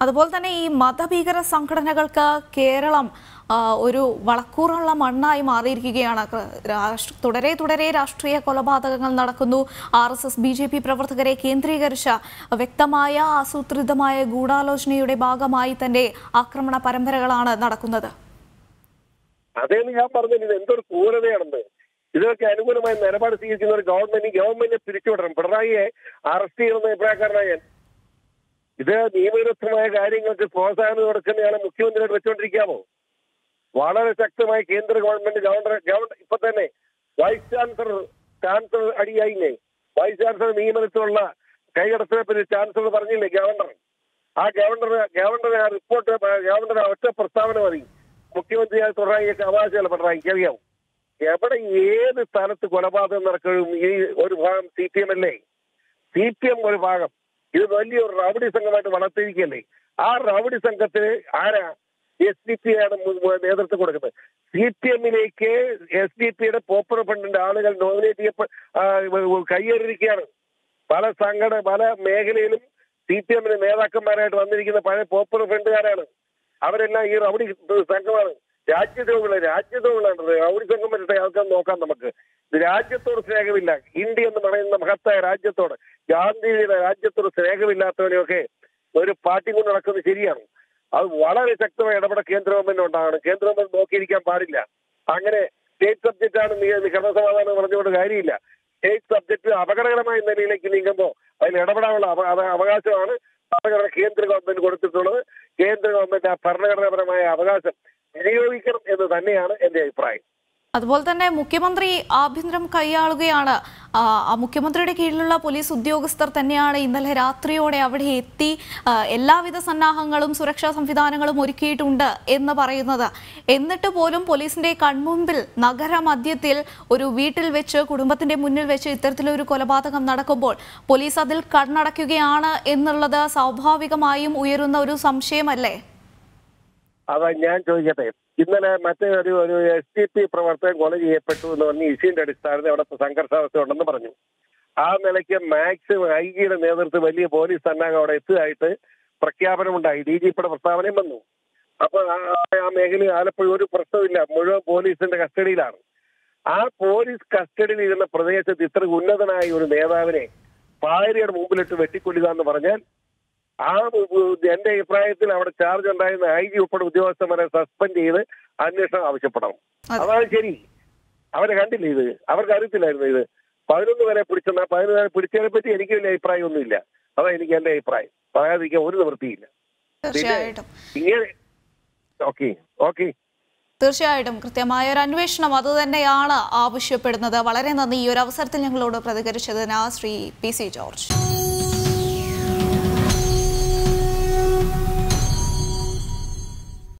അതുപോലെ തന്നെ ഈ മതഭീകര സംഘടനകൾക്ക് കേരളം ആ, ഒരു വളക്കൂറുള്ള മണ്ണായി മാറിയിരിക്കുകയാണ് ക- രാഷ്ട്ര- തുടരെ തുടരെ രാഷ്ട്രീയ കൊലപാതകങ്ങൾ നടക്കുന്നു R S S B J P പ്രവർത്തകരെ കേന്ദ്രീകരിച്ച വ്യക്തമായ ആസൂത്രിതമായ ഗൂഢാലോചനയുടെ ഭാഗമായി തന്നെ ആക്രമണ പരമ്പരകളാണ് നടക്കുന്നത് അതേന്ന് ഞാൻ പറഞ്ഞത് ഇത് എന്തൊരു ക്രൂരതയാണെന്ന് ഇതൊക്കെ അനുകൂലമായ നിലപാട് സ്വീകരിക്കുന്ന ഒരു ഗവൺമെന്റ് ഗവൺമെന്റിനെ പിരിച്ചുവിടണം പിണറായിയെ അറസ്റ്റ് ചെയ്യണമെന്ന അഭിപ്രായക്കാരനാണ് ഞാൻ ഇത് നിയമവിരുദ്ധമായ കാര്യങ്ങൾക്ക് പ്രോത്സാഹനം കൊടുക്കുന്നയാളെ മുഖ്യമന്ത്രിയായിട്ട് വെച്ചുകൊണ്ടിരിക്കാമോ വളരെ ശക്തമായി കേന്ദ്ര ഗവൺമെന്റ് ഗവർണർ ഗവർണർ ഇപ്പൊ തന്നെ വൈസ് ചാൻസലർ ചാൻസലർ അടിയായില്ലേ വൈസ് ചാൻസലർ നിയമനത്തിലുള്ള കൈകടത്തിനെ പറ്റി ചാൻസലർ പറഞ്ഞില്ലേ ഗവർണർ ആ ഗവർണർ ഗവർണർ ആ റിപ്പോർട്ട് ഗവർണർ ആ ഒറ്റ പ്രസ്താവന മതി മുഖ്യമന്ത്രിയായ പിണറായിയൊക്കെ അവകാശമല്ല പിണറായിക്ക് അറിയാവും എവിടെ ഏത് സ്ഥലത്ത് കൊലപാതകം നടക്കുകയും ഈ ഒരു ഭാഗം സി പി എം അല്ലേ സി പി എം ഒരു ഭാഗം ഇത് വലിയൊരു റൗഡി സംഘമായിട്ട് വളർത്തിയിരിക്കല്ലേ ആ റൗഡി സംഘത്തിന് ആരാ എസ് ഡി പി ആണ് മു- മു- നേതൃത്വം കൊടുക്കുന്നത് സി പി എമ്മിലേക്ക് എസ് ഡി പിയുടെ പോപ്പുലർ ഫണ്ടിന്റെ ആളുകൾ നോമിനേറ്റ് ചെയ്യപ്പെ ആ, വ- വ- കയ്യേറിയിരിക്കുകയാണ് പല സംഘടന പല മേഖലയിലും സി പി എമ്മിന് നേതാക്കന്മാരായിട്ട് വന്നിരിക്കുന്ന പഴയ പോപ്പുലർ ഫണ്ടുകാരാണ് അവരെല്ലാം ഈ റൗഡി സംഘമാണ് രാജ്യദ്രോഹികളെ രാജ്യദ്രോഹികളാണ് റൗഡി സംഘം വരട്ടെ ആൾക്കാർ നോക്കാം നമുക്ക് ഇത് രാജ്യത്തോട് സ്നേഹമില്ല ഇന്ത്യ എന്ന് പറയുന്ന മഹത്തായ രാജ്യത്തോട് ഗാന്ധിജിയുടെ രാജ്യത്തോട് സ്നേഹമില്ലാത്തവരെയൊക്കെ ഒരു പാർട്ടി കൊണ്ട് നടക്കുന്നത് ശരിയാണ് അത് വളരെ ശക്തമായ ഇടപെടൽ കേന്ദ്ര ഗവൺമെന്റ് ഉണ്ടാകണം കേന്ദ്ര ഗവൺമെന്റ് നോക്കിയിരിക്കാൻ പാടില്ല അങ്ങനെ സ്റ്റേറ്റ് സബ്ജക്റ്റ് ആണ് നീ നീ ക്രമസമാധാനം പറഞ്ഞുകൊണ്ട് കാര്യമില്ല സ്റ്റേറ്റ് സബ്ജക്ട് അപകടകരമായ നിലയിലേക്ക് നീങ്ങുമ്പോൾ അതിൽ ഇടപെടാനുള്ള അവ- അവ- അവകാശമാണ് ഭരണഘടന കേന്ദ്ര ഗവൺമെന്റ് കൊടുത്തിട്ടുള്ളത് കേന്ദ്ര ഗവൺമെന്റ് ആ ഭരണഘടനാപരമായ അവകാശം വിനിയോഗിക്കണം എന്ന് തന്നെയാണ് എന്റെ അഭിപ്രായം അതുപോലെ തന്നെ മുഖ്യമന്ത്രി ആഭ്യന്തരം കൈയാളുകയാണ് ആ, ആ മുഖ്യമന്ത്രിയുടെ കീഴിലുള്ള പോലീസ് ഉദ്യോഗസ്ഥർ തന്നെയാണ് ഇന്നലെ രാത്രിയോടെ അവിടെ എത്തി ആ, എല്ലാവിധ സന്നാഹങ്ങളും സുരക്ഷാ സംവിധാനങ്ങളും ഒരുക്കിയിട്ടുണ്ട് എന്ന് പറയുന്നത് എന്നിട്ട് പോലും പോലീസിന്റെ കൺമുമ്പിൽ നഗരമധ്യത്തിൽ ഒരു വീട്ടിൽ വെച്ച് കുടുംബത്തിന്റെ മുന്നിൽ വെച്ച് ഇത്തരത്തിലൊരു കൊലപാതകം നടക്കുമ്പോൾ പോലീസ് അതിൽ കണ്ണടയ്ക്കുകയാണ് എന്നുള്ളത് സ്വാഭാവികമായും ഉയരുന്ന ഒരു സംശയമല്ലേ അതാ ഞാൻ ചോദിക്കട്ടെ ഇന്നലെ മറ്റേ ഒരു ഒരു എസ് ടി പി പ്രവർത്തകൻ കൊല ചെയ്യപ്പെട്ടു എന്ന് പറഞ്ഞ് ഇഷ്യൂന്റെ അടിസ്ഥാനത്തിൽ അവിടെ സംഘർഷാവസ്ഥ ഉണ്ടെന്ന് പറഞ്ഞു ആ നിലയ്ക്ക് മാക്സിമം ഐ ജിയുടെ നേതൃത്വത്തിൽ വലിയ പോലീസ് സന്നാഹം അവിടെ എത്തുകയായിട്ട് പ്രഖ്യാപനമുണ്ടായി ഡി ജി പിയുടെ പ്രസ്താവനയും വന്നു അപ്പൊ ആ- ആ മേഖലയിൽ ആലപ്പുഴ ഒരു പ്രശ്നമില്ല മുഴുവൻ പോലീസിന്റെ കസ്റ്റഡിയിലാണ് ആ പോലീസ് കസ്റ്റഡിയിൽ ഇരുന്ന പ്രദേശത്ത് ഇത്ര ഉന്നതനായ ഒരു നേതാവിനെ ഭാര്യയുടെ മുമ്പിലിട്ട് വെട്ടിക്കൊല്ലുക എന്ന് പറഞ്ഞാൽ ആ ഉ- ഉ- എന്റെ അഭിപ്രായത്തിൽ അവിടെ ചാർജ് ഉണ്ടായിരുന്ന ഐ ജി ഉൾപ്പെടെ ഉദ്യോഗസ്ഥന്മാരെ സസ്പെൻഡ് ചെയ്ത് അന്വേഷണം ആവശ്യപ്പെടണം അതെ. അതാണ് ശരി അവരെ കണ്ടില്ല ഇത് അവർക്ക് അറിയത്തില്ലായിരുന്നു ഇത് പതിനൊന്ന് വരെ പിടിച്ചെന്ന പതിനൊന്ന് വരെ പിടിച്ചതിനെ പറ്റി എനിക്ക് വലിയ അഭിപ്രായം ഒന്നുമില്ല അതാണ് എനിക്ക് എന്റെ അഭിപ്രായം പറയാതിരിക്കാൻ ഒരു നിവൃത്തിയില്ല തീർച്ചയായിട്ടും ഇങ്ങനെ ഓക്കെ ഓക്കെ തീർച്ചയായിട്ടും കൃത്യമായ ഒരു അന്വേഷണം അതുതന്നെയാണ് ആവശ്യപ്പെടുന്നത് വളരെ നന്ദി ഈ ഒരു അവസരത്തിൽ ഞങ്ങളോട് പ്രതികരിച്ചതിന് ശ്രീ പി സി ജോർജ്